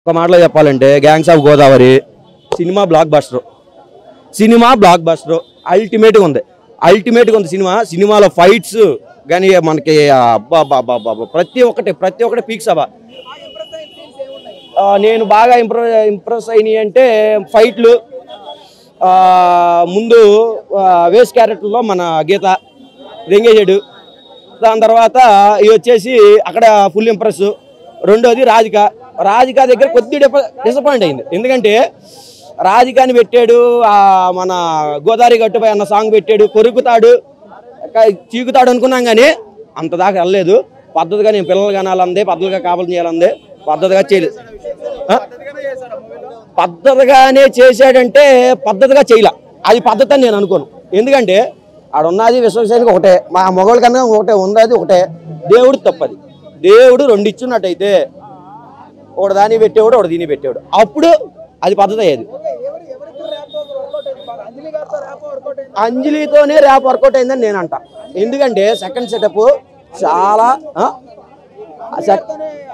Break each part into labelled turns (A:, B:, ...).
A: ఒక మాటలో చెప్పాలంటే gangs of Godavari cinema blockbuster cinema blockbuster అల్టిమేట్గా ఉంది అల్టిమేట్గా ఉంది సినిమా సినిమాలో ఫైట్స్ కానీ మనకి అబ్బా అబ్బా అబ్బా అబ్బా అబ్బా ప్రతి ఒక్కటి ప్రతి ఒక్కటి పీక్స్ అబ్బా ఆ, నేను బాగా ఇంప్రెస్ ఇంప్రెస్ అయినాయి అంటే ఫైట్లు ఆ, ముందు వేస్ క్యారెక్టర్లో మన గీత వెంగేజుడు దాని తర్వాత ఇవి వచ్చేసి అక్కడ ఫుల్ ఇంప్రెస్ రెండోది రాధిక రాధిక దగ్గర కొద్ది డిసప్పాయింట్ అయింది ఎందుకంటే రాధికాని పెట్టాడు ఆ మన గోదావరి గట్టుపై అన్న సాంగ్ పెట్టాడు కొరుకుతాడు క- చీకుతాడు అనుకున్నాం కానీ అంత దాకా వెళ్ళలేదు పద్ధతిగా నేను పిల్లలు కనాలందే పద్ధతిగా కాపలు చేయాలందే పద్ధతిగా చేయలేదు ఆ? పద్ధతిగానే చేశాడంటే పద్ధతిగా చేయలే అది పద్ధతి అని నేను అనుకోను ఎందుకంటే ఆడ ఉన్నది విశ్వసేనకి ఒకటే మా మొగోళ్ళ కన్నా ఒకటే ఉన్నది ఒకటే దేవుడు తప్పది దేవుడు రెండు ఇచ్చున్నట్టయితే ఒకటి దాన్ని పెట్టేవాడు ఒకటి దీన్ని పెట్టేవాడు అప్పుడు అది పద్ధతి అయ్యేది అంజలితోనే ర్యాప్ వర్కౌట్ అయిందని నేను అంట ఎందుకంటే సెకండ్ సెటప్ చాలా ఆ? ఆ సెక్-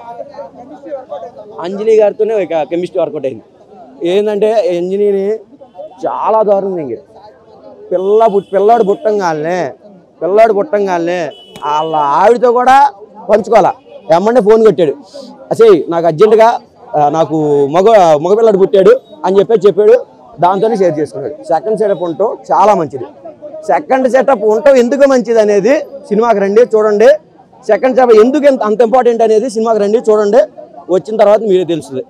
A: అంజలి గారితోనే ఇక కెమిస్ట్రీ వర్కౌట్ అయింది ఏంటంటే అంజలిని చాలా దారుణంగా ఇంక పిల్ల పుట్ పిల్లాడు పుట్టంగానే పిల్లాడు పుట్టంగానే వాళ్ళ ఆవిడతో కూడా పంచుకోవాలా ఎమ్మంటే ఫోన్ కొట్టాడు అసే నాకు అర్జెంటుగా ఆ, నాకు మగ మగపిల్లాడు పుట్టాడు అని చెప్పి చెప్పాడు దాంతోనే షేర్ చేసుకున్నాడు సెకండ్ సెటప్ ఉండటం చాలా మంచిది సెకండ్ సెటప్ ఉండటం ఎందుకు మంచిది అనేది సినిమాకి రండి చూడండి సెకండ్ సెటప్ ఎందుకు ఎంత అంత ఇంపార్టెంట్ అనేది సినిమాకి రండి చూడండి వచ్చిన తర్వాత మీరే తెలుస్తుంది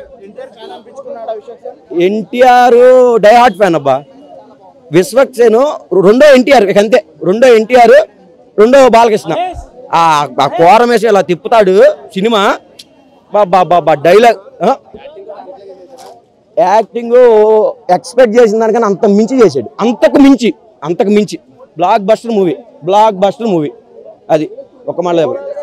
A: ఎన్టీఆర్ డైహార్ట్ ఫ్యాన్ అబ్బా విశ్వక్సేను రెండో ఎన్టీఆర్ ఇక అంతే రెండో ఎన్టీఆర్ రెండో బాలకృష్ణ ఆ ఆ కోరమేసి ఇలా తిప్పుతాడు సినిమా బాబా బాబా డైలాగ్ యాక్టింగ్ ఎక్స్పెక్ట్ చేసిన దానికన్నా అంత మించి చేశాడు అంతకు మించి అంతకు మించి blockbuster movie blockbuster movie అది ఒక మాట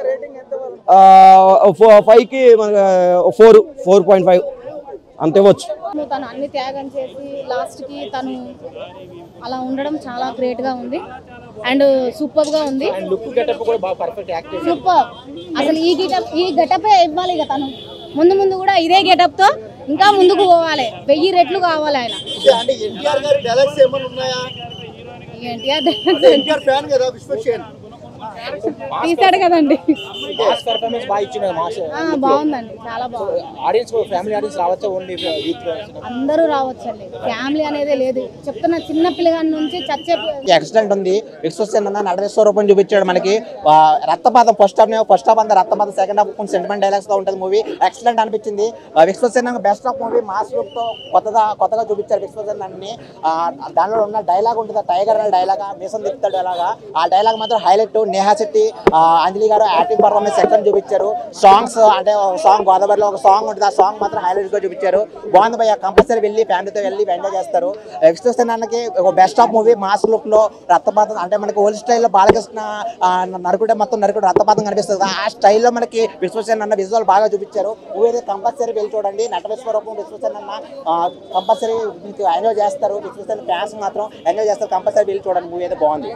A: ఫైవ్కి మన ఫోర్ ఫోర్ పాయింట్ ఫైవ్ అంత ఇవ్వచ్చు
B: తను అన్ని త్యాగం చేసి లాస్ట్ కి తను అలా ఉండడం చాలా గ్రేట్ గా ఉంది అండ్ సూపర్ గా ఉంది సూపర్ అసలు ఈ గెటప్ ఈ గెటప్ ఇవ్వాలి ఇక తను ముందు ముందు కూడా ఇదే గెటప్ తో ఇంకా ముందుకు పోవాలి వెయ్యి రెట్లు కావాలి ఆయన
C: అంటే ఎన్టీఆర్ గారి డైలాగ్స్ ఏమైనా ఉన్నాయా
B: ఎన్టీఆర్
C: ఎన్టీఆర్ ఫ్యాన్ కదా విశ్వక్సేన్
B: తీసాడు కదండి
D: మాస్ పర్ఫార్మెన్స్ బాగా ఇచ్చింది మాస్
B: ఆ, బాగుందండి చాలా బాగుంది
D: ఆడియన్స్ ఫ్యామిలీ ఆడియన్స్ రావచ్చా ఓన్లీ యూత్
B: అందరూ రావచ్చండి ఫ్యామిలీ అనేది లేదు చెప్తున్న చిన్న పిల్లగాడి నుంచి చచ్చే
E: ఎక్సలెంట్ ఉంది విశ్వసేన్ అన్న నడవేశ్వర రూపం చూపించాడు మనకి ఆ, రక్తపాతం ఫస్ట్ హాఫ్ ఫస్ట్ హాఫ్ అంతా రక్తపాతం సెకండ్ హాఫ్ కొంచెం సెంటిమెంట్ డైలాగ్స్ తో ఉంటుంది మూవీ ఎక్సలెంట్ అనిపించింది ఆ, Vishwasen best of movie mass look తో కొత్తగా కొత్తగా చూపించారు విశ్వసేన్ అన్ని ఆ, దానిలో ఉన్న డైలాగ్ ఉంటుంది ఆ టైగర్ అనే డైలాగ్ మీసం తిప్పుతాడు ఎలాగా ఆ డైలాగ్ మాత్రం హైలైట్ నేహా శెట్టి ఆ, అంజలి గారు యాక్టింగ్ పర్ఫార్మెన్స్ ఎక్సలెంట్ చూపించారు సాంగ్స్ అంటే ఒక సాంగ్ గోదావరిలో ఒక సాంగ్ ఉంటుంది ఆ సాంగ్ మాత్రం హైలైట్ గా చూపించారు బాగుంది భయ్య కంపల్సరీ వెళ్ళి ఫ్యామిలీతో వెళ్ళి ఎంజాయ్ చేస్తారు విశ్వసేనానికి ఒక best of movie mass look లో రక్తపాతం అంటే మనకి ఓల్డ్ స్టైల్లో బాలకృష్ణ ఆ, నరుకుడే మొత్తం నరుకుడు రక్తపాతం కనిపిస్తుంది కదా, ఆ స్టైల్లో మనకి విశ్వసేన అన్న విజువల్ బాగా చూపించారు మూవీ అయితే కంపల్సరీ వెళ్ళి చూడండి నట విశ్వరూపం విశ్వసేన అన్న కంపల్సరీ మీకు ఎంజాయ్ చేస్తారు విశ్వసేన ఫ్యాన్స్ మాత్రం ఎంజాయ్ చేస్తారు కంపల్సరీ వెళ్ళి చూడండి మూవీ అయితే బాగుంది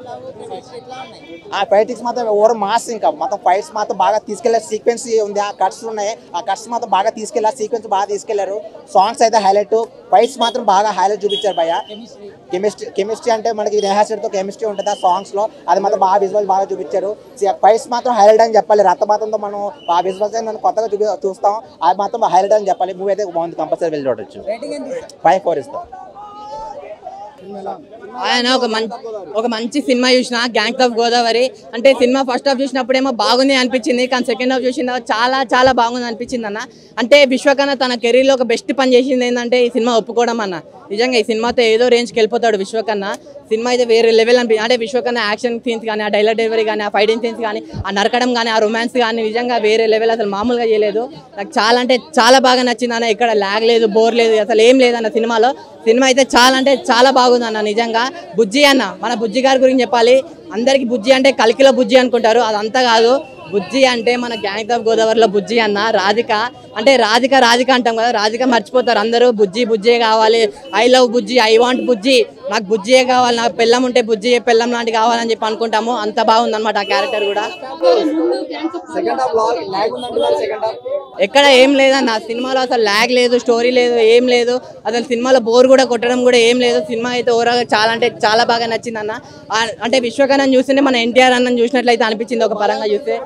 E: ఆ ఫైటింగ్స్ మాత్రం ఓవర్ మాస్ ఇంకా మొత్తం ఫైట్స్ మాత్రం బాగా తీసుకెళ్లే సీక్వెన్స్ ఉంది ఆ కట్స్ ఉన్నాయి ఆ కట్స్ మాత్రం బాగా తీసుకెళ్ళారు సీక్వెన్స్ బాగా తీసుకెళ్లారు సాంగ్స్ అయితే హైలైట్ ఫైట్స్ మాత్రం బాగా హైలైట్ చూపించారు భయ్య కెమిస్ట్రీ కెమిస్ట్రీ అంటే మనకి తో కెమిస్ట్రీ ఉంటుంది ఆ సాంగ్స్ లో అది మాత్రం బాగా విజువల్ బాగా చూపించారు ఫైట్స్ మాత్రం హైలైట్ అని చెప్పాలి రక్తపాతంతో మనం ఆ విజువల్స్ మనం కొత్తగా చూపి చూస్తాం అది మాత్రం హైలైట్ అని చెప్పాలి మూవీ అయితే బాగుంది కంపల్సరీ వెళ్ళి చూడొచ్చు ఫైవ్ ఫోర్ ఇస్తాం
F: ఆయన ఒక మంచి ఒక మంచి సినిమా చూసిన గ్యాంగ్స్ ఆఫ్ గోదావరి అంటే సినిమా ఫస్ట్ హాఫ్ చూసినప్పుడేమో బాగుంది అనిపించింది కానీ సెకండ్ హాఫ్ చూసిన తర్వాత చాలా చాలా బాగుంది అనిపించింది అన్న అంటే విశ్వకన్న తన కెరీర్లో ఒక బెస్ట్ పని చేసింది ఏంటంటే ఈ సినిమా ఒప్పుకోవడం అన్న నిజంగా ఈ సినిమాతో ఏదో రేంజ్కి వెళ్ళిపోతాడు విశ్వకన్న సినిమా అయితే వేరే లెవెల్ అనిపి అంటే విశ్వకన్న యాక్షన్ సీన్స్ కానీ ఆ డైలాగ్ డెలివరీ కానీ ఆ ఫైటింగ్ సీన్స్ కానీ ఆ నరకడం కానీ ఆ రొమాన్స్ కానీ నిజంగా వేరే లెవెల్ అసలు మామూలుగా చేయలేదు నాకు చాలా అంటే చాలా బాగా నచ్చింది అన్న ఇక్కడ లాగ్ లేదు బోర్ లేదు అసలు ఏం లేదన్న సినిమాలో సినిమా అయితే చాలా అంటే చాలా బాగుంది అన్న నిజంగా బుజ్జి అన్న మన బుజ్జి గారి గురించి చెప్పాలి అందరికి బుజ్జి అంటే కలికిలో బుజ్జి అనుకుంటారు అదంతా కాదు బుజ్జి అంటే మన గ్యాంగ్ ఆఫ్ గోదావరిలో బుజ్జి అన్న రాధిక అంటే రాధిక రాధిక అంటాం కదా రాధిక మర్చిపోతారు అందరూ బుజ్జి బుజ్జే కావాలి I love Bujji I want Bujji నాకు బుజ్జియే కావాలి నాకు పెళ్ళం ఉంటే బుజ్జి పెళ్ళం లాంటి కావాలని చెప్పి అనుకుంటాము అంత బాగుంది అనమాట ఆ క్యారెక్టర్ కూడా
D: సెకండ్ హాఫ్ లాగ్ ఉందంటున్నారు సెకండ్ హాఫ్
F: ఎక్కడ ఏం లేదన్న సినిమాలో అసలు ల్యాగ్ లేదు స్టోరీ లేదు ఏం లేదు అసలు సినిమాలో బోర్ కూడా కొట్టడం కూడా ఏం లేదు సినిమా అయితే ఓవరాల్ చాలా అంటే చాలా బాగా నచ్చింది అన్న ఆ, అంటే విశ్వకరణ్ చూస్తుంటే మన ఎన్టీఆర్ అన్న చూసినట్లయితే అనిపించింది ఒక పరంగా చూస్తే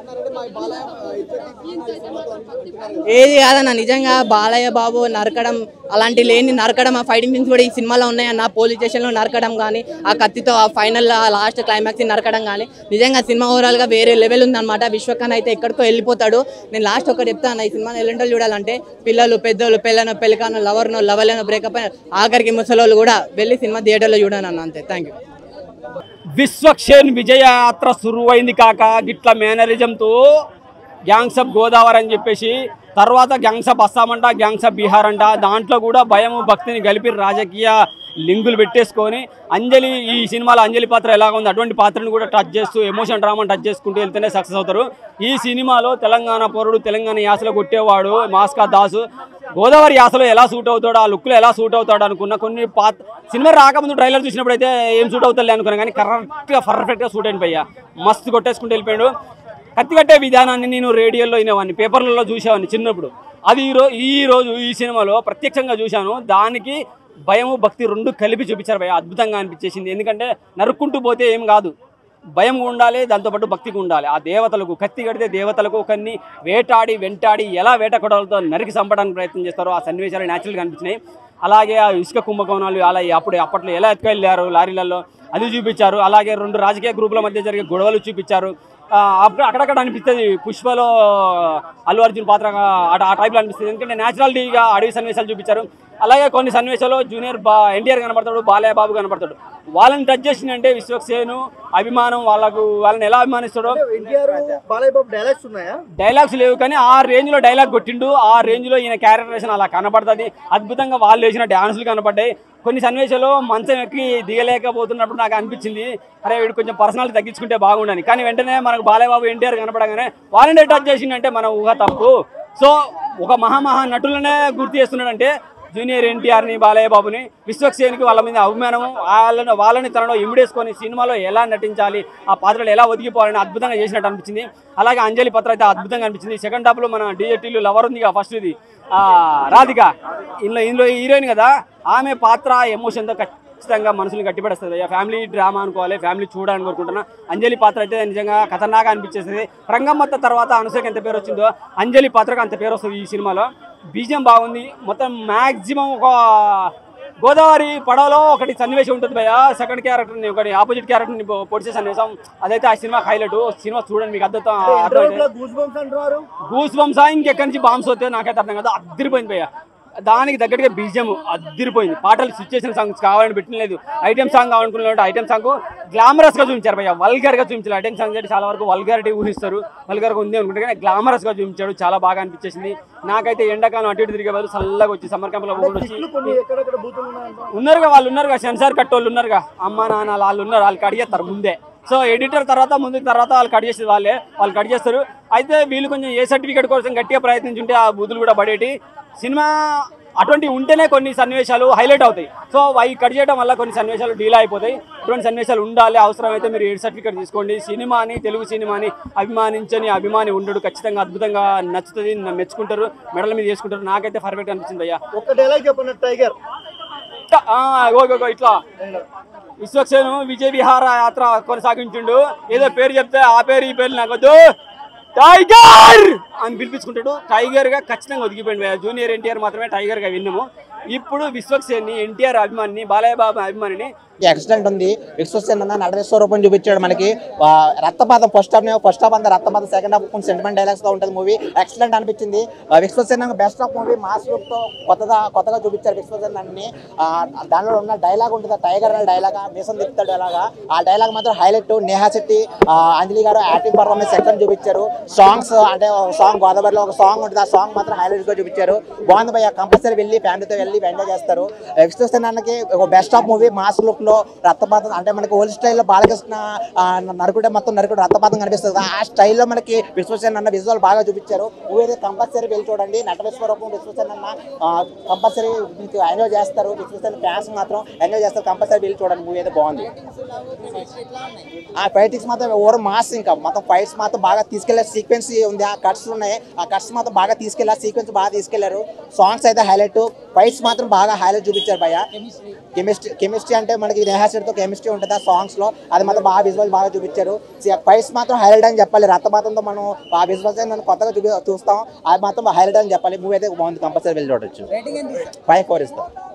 F: ఏది కాదన్న నిజంగా బాలయ్య బాబు నరకడం అలాంటి లేని నరకడం ఆ ఫైటింగ్ సీన్స్ కూడా ఈ సినిమాలో ఉన్నాయన్న పోలీస్ స్టేషన్లో నరకడం కానీ ఆ కత్తితో ఆ ఫైనల్ లాస్ట్ క్లైమాక్స్ నరకడం కానీ నిజంగా సినిమా ఓవరాల్గా వేరే లెవెల్ ఉందన్నమాట విశ్వకన్ అయితే ఎక్కడికో వెళ్ళిపోతాడు నేను లాస్ట్ ఒకటి చెప్తాను ఈ సినిమాని ఎల్లుంటో చూడాలంటే పిల్లలు పెద్దోళ్ళు పెళ్ళను పెళ్ళికాను లవర్ను లవర్లను బ్రేకప్ ఆఖరికి ముసలోళ్ళు కూడా వెళ్ళి సినిమా థియేటర్లో చూడాను అన్న అంతే థ్యాంక్ యూ
G: విశ్వక్షేణ్ విజయయాత్ర సురువైంది కాక గిట్ల మేనరిజంతో గ్యాంగ్స్ ఆఫ్ గోదావరి అని చెప్పేసి తర్వాత గ్యాంగ్స్ ఆఫ్ అస్సాం అంట గ్యాంగ్స్ ఆఫ్ బీహార్ అంట దాంట్లో కూడా భయము భక్తిని కలిపి రాజకీయ లింకులు పెట్టేసుకొని అంజలి ఈ సినిమాలో అంజలి పాత్ర ఎలాగ ఉంది అటువంటి పాత్రను కూడా టచ్ చేస్తూ ఎమోషన్ డ్రామాని టచ్ చేసుకుంటూ వెళ్తేనే సక్సెస్ అవుతారు ఈ సినిమాలో తెలంగాణ పౌరుడు తెలంగాణ యాసలో కొట్టేవాడు మాస్కా దాసు గోదావరి యాసలో ఎలా సూట్ అవుతాడో ఆ లుక్లో ఎలా సూట్ అవుతాడు అనుకున్న కొన్ని పాత సినిమా రాకముందు ట్రైలర్ చూసినప్పుడు అయితే ఏం సూట్ అవుతాడు అనుకున్నా కానీ కరెక్ట్గా పర్ఫెక్ట్గా సూట్ అయిన భయ్యా మస్తు కొట్టేసుకుంటూ వెళ్ళిపోయాడు కత్తి కట్టే విధానాన్ని నేను రేడియోలో వినేవాడిని పేపర్లలో చూసేవాడిని చిన్నప్పుడు అది ఈ రోజు ఈ రోజు ఈ సినిమాలో ప్రత్యక్షంగా చూశాను దానికి భయము భక్తి రెండు కలిపి చూపించారు భయ అద్భుతంగా అనిపించేసింది ఎందుకంటే నరుక్కుంటూ పోతే ఏం కాదు భయం ఉండాలి దాంతోపాటు భక్తికి ఉండాలి ఆ దేవతలకు కత్తి కడితే దేవతలకు కొన్ని వేటాడి వెంటాడి ఎలా వేట కొడవలతో నరికి చంపడానికి ప్రయత్నం చేస్తారో ఆ సన్నివేశాలు న్యాచురల్గా అనిపించినాయి అలాగే ఆ ఇసుక కుంభకోణాలు అలా అప్పుడు అప్పట్లో ఎలా ఎత్తుకెళ్ళారు లారీలలో అది చూపించారు అలాగే రెండు రాజకీయ గ్రూపుల మధ్య జరిగే గొడవలు చూపించారు ఆ, అప్పుడు అక్కడక్కడ అనిపిస్తుంది పుష్పలో అల్లు అర్జున్ పాత్ర ఆ- ఆ టైప్లో అనిపిస్తుంది ఎందుకంటే న్యాచురాలిటీగా అడవి సన్నివేశాలు చూపించారు అలాగే కొన్ని సన్నివేశాలు జూనియర్ బా ఎన్టీఆర్ కనబడతాడు బాలయ్య బాబు కనబడతాడు వాళ్ళని టచ్ చేసిందంటే విశ్వక్సేను అభిమానం వాళ్ళకు వాళ్ళని ఎలా అభిమానిస్తాడో
C: ఎన్టీఆర్ బాలయ్య బాబు డైలాగ్స్ ఉన్నాయా
G: డైలాగ్స్ లేవు కానీ ఆ రేంజ్ లో డైలాగ్ కొట్టిండు ఆ రేంజ్ లో ఈయన క్యారెక్టరేషన్ అలా కనబడుతుంది అద్భుతంగా వాళ్ళు వేసిన డాన్సులు కనపడ్డాయి కొన్ని సన్నివేశాలు మంచం ఎక్కి దిగలేకపోతున్నప్పుడు నాకు అనిపించింది అరే వీడు కొంచెం పర్సనాలిటీ తగ్గించుకుంటే బాగుండని కానీ వెంటనే మనకు బాలయ్య బాబు ఎన్టీఆర్ కనపడగానే వాళ్ళని టచ్ చేసిండంటే మన ఊహ తప్పు సో ఒక మహామహా నటులనే గుర్తు చేస్తున్నాడంటే జూనియర్ ఎన్టీఆర్ని బాలయ్య బాబుని విశ్వక్సేన్కి వాళ్ళ మీద అభిమానం వాళ్ళని వాళ్ళని తనలో ఇమిడేసుకొని సినిమాలో ఎలా నటించాలి ఆ పాత్రలు ఎలా ఒదిగిపోవాలని అద్భుతంగా చేసినట్టు అనిపించింది అలాగే అంజలి పాత్ర అయితే అద్భుతంగా అనిపించింది సెకండ్ హాఫ్లో మన డిజెటీలు లవర్ ఉందిగా ఫస్ట్ ఇది ఆ, రాధిక ఇందులో ఇందులో హీరోయిన్ కదా ఆమె పాత్ర ఎమోషన్తో ఖచ్చితంగా మనసుని గట్టిపడేస్తుంది అయ్యా ఫ్యామిలీ డ్రామా అనుకోవాలి ఫ్యామిలీ చూడాలని కోరుకుంటున్నా అంజలి పాత్ర అయితే నిజంగా ఖతర్నాగా అనిపించేస్తుంది రంగమ్మత్త తర్వాత అనుసూయకి ఎంత పేరు వచ్చిందో అంజలి పాత్రకు అంత పేరు వస్తుంది ఈ సినిమాలో బీజం బాగుంది మొత్తం మ్యాక్సిమం ఒక గోదావరి పడవలో ఒకటి సన్నివేశం ఉంటుంది భయ సెకండ్ క్యారెక్టర్ని ఒకటి ఆపోజిట్ క్యారెక్టర్ని పొడిచే సన్నివేశం అదైతే ఆ సినిమా హైలైట్ సినిమా చూడండి మీకు అర్థం అర్థమైతే
C: గూస్ బంప్స్ అంటున్నారు
G: గూస్ బంప్సా ఇంకెక్కడి నుంచి బాంబ్స్ వస్తే నాకైతే అర్థం కదా అద్దరిపోయింది భయ్య దానికి తగ్గట్టుగా బీజం అద్దరిపోయింది పాటలు సిచ్యుయేషన్ సాంగ్స్ కావాలని పెట్టలేదు ఐటమ్ సాంగ్ కావాలనుకున్న ఐటమ్ సాంగ్ గ్లామరస్ గా చూపించారు భయ్య వల్గర్ గా చూపించారు ఐటమ్ సాంగ్ అంటే చాలా వరకు వల్గారిటీ ఊహిస్తారు వల్గర్ గా ఉంది అనుకుంటే కానీ గ్లామరస్ గా చూపించాడు చాలా బాగా అనిపించేసింది నాకైతే ఎండాకాలం అటు ఇటు తిరిగే బదులు చల్లగా వచ్చి సమ్మర్ క్యాంప్ లో వచ్చి
C: తిట్లు కొన్ని ఎక్కడెక్కడ బూతులు ఉన్నాయంట
G: ఉన్నారుగా వాళ్ళు ఉన్నారుగా సెన్సార్ కట్టోళ్ళు ఉన్నారుగా అమ్మ నాన్న వాళ్ళు ఉన్నారు వాళ్ళు కడిగేస్తారు ముందే సో ఎడిటర్ తర్వాత ముందు తర్వాత వాళ్ళు కట్ చేసేది వాళ్ళే వాళ్ళు కట్ చేస్తారు అయితే వీళ్ళు కొంచెం ఏ సర్టిఫికేట్ కోసం గట్టిగా ప్రయత్నించుంటే ఆ బూతులు కూడా పడేటి సినిమా అటువంటి ఉంటేనే కొన్ని సన్నివేశాలు హైలైట్ అవుతాయి సో అవి కట్ చేయడం వల్ల కొన్ని సన్నివేశాలు డీల్ అయిపోతాయి అటువంటి సన్నివేశాలు ఉండాలి అవసరమైతే మీరు ఏ సర్టిఫికేట్ తీసుకోండి సినిమాని తెలుగు సినిమాని అభిమానించని అభిమాని ఉండడు ఖచ్చితంగా అద్భుతంగా నచ్చుతుంది మెచ్చుకుంటారు మెడల మీద చేసుకుంటారు నాకైతే పర్ఫెక్ట్ అనిపించింది అయ్యా
C: ఒక్క డైలాగ్ చెప్పండి టైగర్
G: ఆ, గో గో గో ఇట్లా విశ్వక్సేను విజయ విహార యాత్ర కొనసాగించుండు ఏదో పేరు చెప్తే ఆ పేరు ఈ పేరు నాకు వద్దు టైగర్ అని పిలిపించుకుంటాడు టైగర్ గా ఖచ్చితంగా ఒదిగిపోయింది జూనియర్ ఎన్టీఆర్ మాత్రమే టైగర్ గా విన్నాము ఇప్పుడు విశ్వక్సేన్ని ఎన్టీఆర్ అభిమానిని బాలయ్య బాబు అభిమానిని
E: యాక్సిడెంట్ ఉంది విశ్వసేన్ అన్న నలభై రూపం చూపించాడు మనకి ఆ, రక్తపాతం ఫస్ట్ హాఫ్ ఫస్ట్ హాఫ్ అంతా రక్తపాతం సెకండ్ హాఫ్ కొంచెం సెంటిమెంట్ డైలాగ్స్ తో ఉంటుంది మూవీ ఎక్సలెంట్ అనిపించింది ఆ, Vishwasen best of movie mass look తో కొత్తగా కొత్తగా చూపించారు విశ్వసేన్ అన్ని ఆ, దానిలో ఉన్న డైలాగ్ ఉంటుంది ఆ టైగర్ అనే డైలాగ్ మీసం తిప్పుతాడు అలాగా ఆ డైలాగ్ మాత్రం హైలైట్ నేహా శెట్టి ఆ, అంజలి గారు యాక్టింగ్ పర్ఫార్మెన్స్ ఎక్కడ చూపించారు సాంగ్స్ అంటే ఒక సాంగ్ గోదావరిలో ఒక సాంగ్ ఉంటుంది ఆ సాంగ్ మాత్రం హైలైట్ గా చూపించారు బాగుంది భయ్య కంపల్సరీ వెళ్ళి ఫ్యామిలీతో వెళ్ళి ఎంజాయ్ చేస్తారు ఎక్స్ప్రెషన్కి ఒక best of movie mass look లో రక్తపాతం అంటే మనకి ఓల్డ్ స్టైల్లో బాలకృష్ణ ఆ, నరుకుడే మొత్తం నరుకుడు రక్తపాతం కనిపిస్తుంది కదా, ఆ స్టైల్లో మనకి విశ్వసేన్ అన్న విజువల్ బాగా చూపించారు మూవీ అయితే కంపల్సరీ వెళ్ళి చూడండి నట విశ్వరూపం విశ్వసేన్ అన్న కంపల్సరీ మీకు ఎంజాయ్ చేస్తారు విశ్వసేన్ ఫ్యాన్స్ మాత్రం ఎంజాయ్ చేస్తారు కంపల్సరీ వెళ్ళి చూడండి మూవీ అయితే బాగుంది ఆ ఫైటింగ్స్ మాత్రం ఓవర్ మాస్ ఇంకా మొత్తం ఫైట్స్ మాత్రం బాగా తీసుకెళ్లే సీక్వెన్స్ ఉంది ఆ కట్స్ ఉన్నాయి ఆ కట్స్ మాత్రం బాగా తీసుకెళ్ళారు సీక్వెన్స్ బాగా తీసుకెళ్లారు సాంగ్స్ అయితే హైలైట్ ఫైట్స్ మాత్రం బాగా హైలైట్ చూపించారు భయ్య కెమిస్ట్రీ కెమిస్ట్రీ అంటే మనకి నేహాసెడ్తో కెమిస్ట్రీ ఉంటుంది ఆ సాంగ్స్ లో అది మాత్రం బాగా విజువల్ బాగా చూపించారు ఫైట్స్ మాత్రం హైలైట్ అని చెప్పాలి రక్తపాతంతో మనం ఆ విజువల్స్ మనం కొత్తగా చూపి చూస్తాం అది మాత్రం హైలైట్ అని చెప్పాలి మూవీ అయితే బాగుంది కంపల్సరీ వెళ్ళి చూడొచ్చు ఫైవ్ ఫోర్ ఇస్తాం